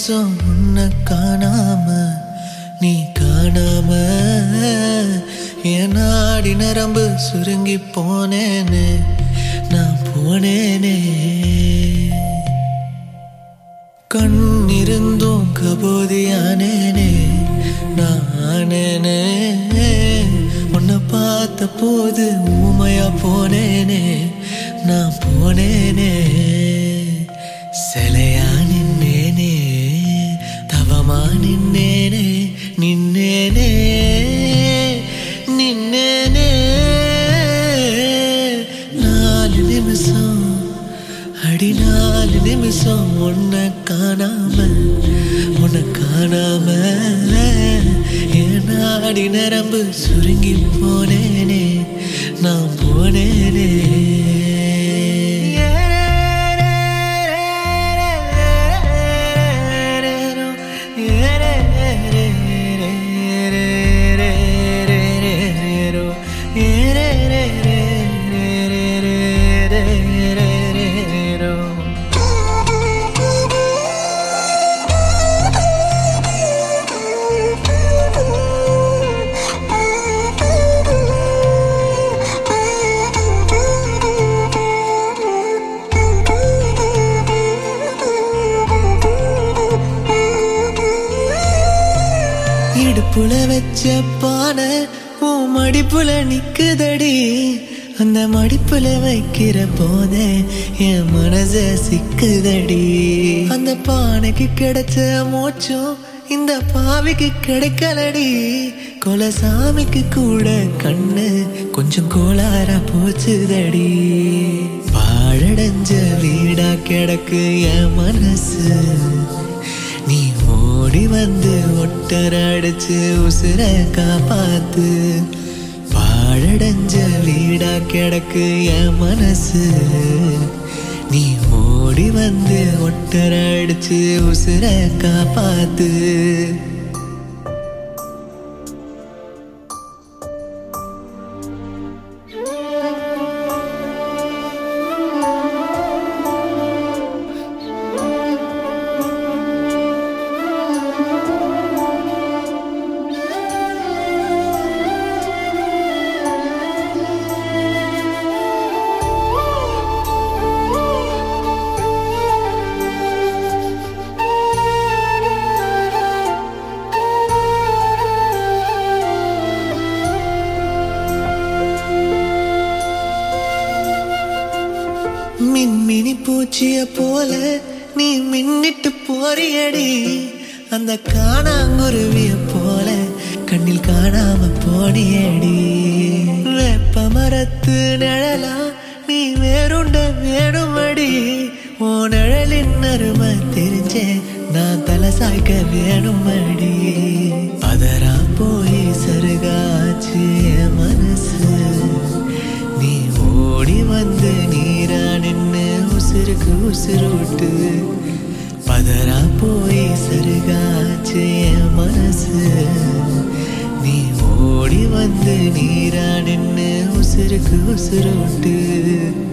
நிமிஷம் உன்னை காணாம நீ காணாம என் நாடி நரம்பு சுருங்கி போனேனே நான் போனேனே கண் இருந்தும் கபோதியானேனே நானேனே உன்னை பார்த்த போது ஊமையா போனேனே நான் போனேனே சிலையா நின்னேனே தவமா நின்னேனே நின்னேனே நின்னேனே நாலு நிமிஷம் அடி நாலு நிமிஷம் உன்னை காணாம உன்னை காணாம என் நாடி நரம்பு சுருங்கி போனேனே நான் போனேனே இடுப்புல வச்ச பானை உன் மடிப்புல நிக்குதடி அந்த மடிப்புல வைக்கிற போதே என் மனச சிக்குதடி அந்த பானைக்கு கிடைச்ச மோச்சம் இந்த பாவிக்கு கிடைக்கலடி கொலசாமிக்கு கூட கண்ணு கொஞ்சம் கோளாரா போச்சுதடி பாழடைஞ்ச வீடா கிடக்கு என் மனசு நீ ஓடி வந்து ஒட்டர அடிச்சு உசுர காப்பாத்து பாழடைஞ்ச வீடா கிடக்கு என் மனசு நீ ஓடி வந்து ஒட்டர அடிச்சு உசுர காப்பாத்து மின்மினி பூச்சிய போல நீ மின்னிட்டு போறியடி அந்த காணாங்குருவிய போல கண்ணில் காணாம போனியடி வெப்ப மரத்து நிழலா நீ வேறுண்ட வேணுமடி ஓ நிழலின் அருமை தெரிஞ்சே நான் தலை சாய்க்க வேணுமடி அதரா போய் சருகாச்சு என் மனசு நீ ஓடி வந்து நீரா நின்னு உசுருக்கு உசுருட்டு பதறா போய் சருகாச்சு என் மனசு நீ ஓடி வந்து நீரா நின்னு உசுருக்கு உசுருட்டு